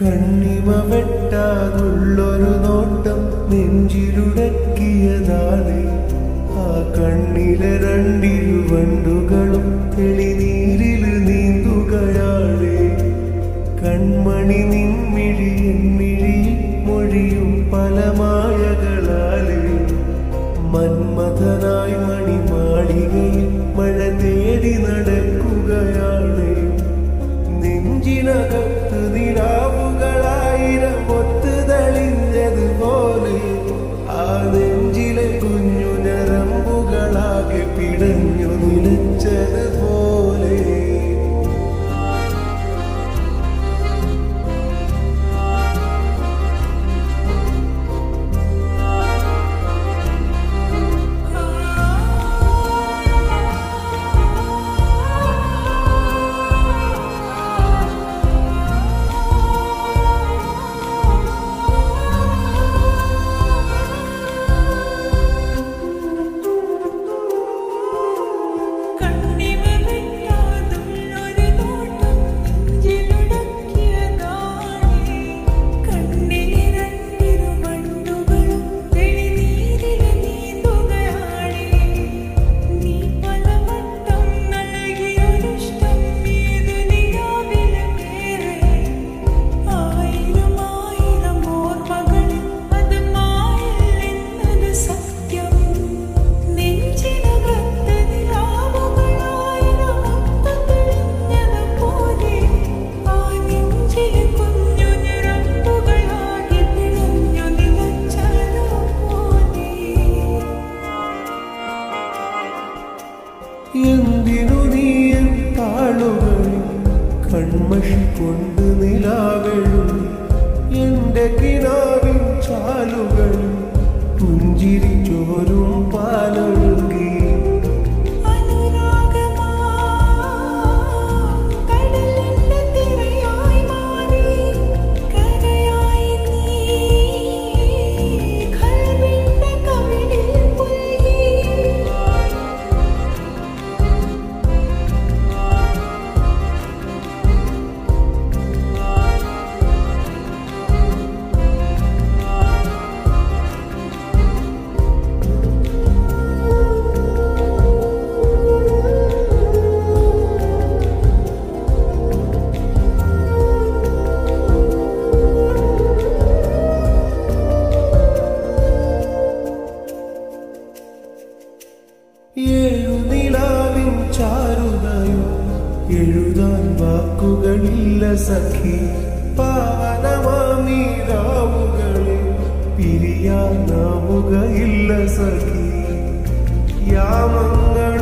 കണ്ണിമ വെട്ടാതുള്ളൊരു നോട്ടം നെഞ്ചിലുടക്കിയതാണ് ആ കണ്ണിലെ രണ്ടിരുവണ്ടുകളും തെളിനീരിൽ നീന്തുകയാണ് കൺമണി നിൻമിഴി എന്മിഴിയിൽ മൊഴിയും പല മായകളാല് മന്മഥനായി മണിമാളികയിൽ മഴ തേടി നടക്കുകയാണ് നെഞ്ചിനകത്ത് നിലാവുകളായിരം ഒത്തു തെളിഞ്ഞതുപോലെ ആ നെഞ്ചിലെ കുഞ്ഞു ഞരമ്പുകളാകെ പിടഞ്ഞു നിലച്ചതുപോലെ കണ്ണിമ വെട്ടാതുള്ളൊരു നോട്ടം നെഞ്ചിലുടക്കിയതാണേ കണ്ണിലെ രണ്ടിരുവണ്ടുകളും തെളിനീരില് നീന്തുകയാണേ നീ പലവട്ടം നൽകിയൊരിഷ്ടം ഏതു നിലാവിലുമേറെ ആയിരം ആയിരം ഓർമ്മകളിൽ അത് മായില്ലെന്നത് സത്യം നെഞ്ചിനകത്ത് നിലാവുകളായിരം ഒത്തു തെളിഞ്ഞതുപോലെ ആ നെഞ്ചിലെ കുഞ്ഞു ഞരമ്പുകളാകെ പിടഞ്ഞു നിലച്ചതുപോലെ എന്തിനു നീയൻ താളുകളിൽ കൺമഷി കൊണ്ട് നിലാവെഴുതി എന്റെ കിനാവിൻ ചാലുകളിൽ പുഞ്ചിരി ചോരും പാലൊഴുകി അനുരാഗമാ കടലിന്റെ തിരയായി മാറി കരയായി നീ കൽവിന്റെ കവിളിൽ പുൽകി ഏഴു നിലാവിൻ ചാരുതയോ എഴുതാൻ വാക്കുകളില്ല സഖി പാവനമാമീരാവുകളിൽ പിരിയാൻ നാവുകയില്ല സഖി യാമങ്ങൾ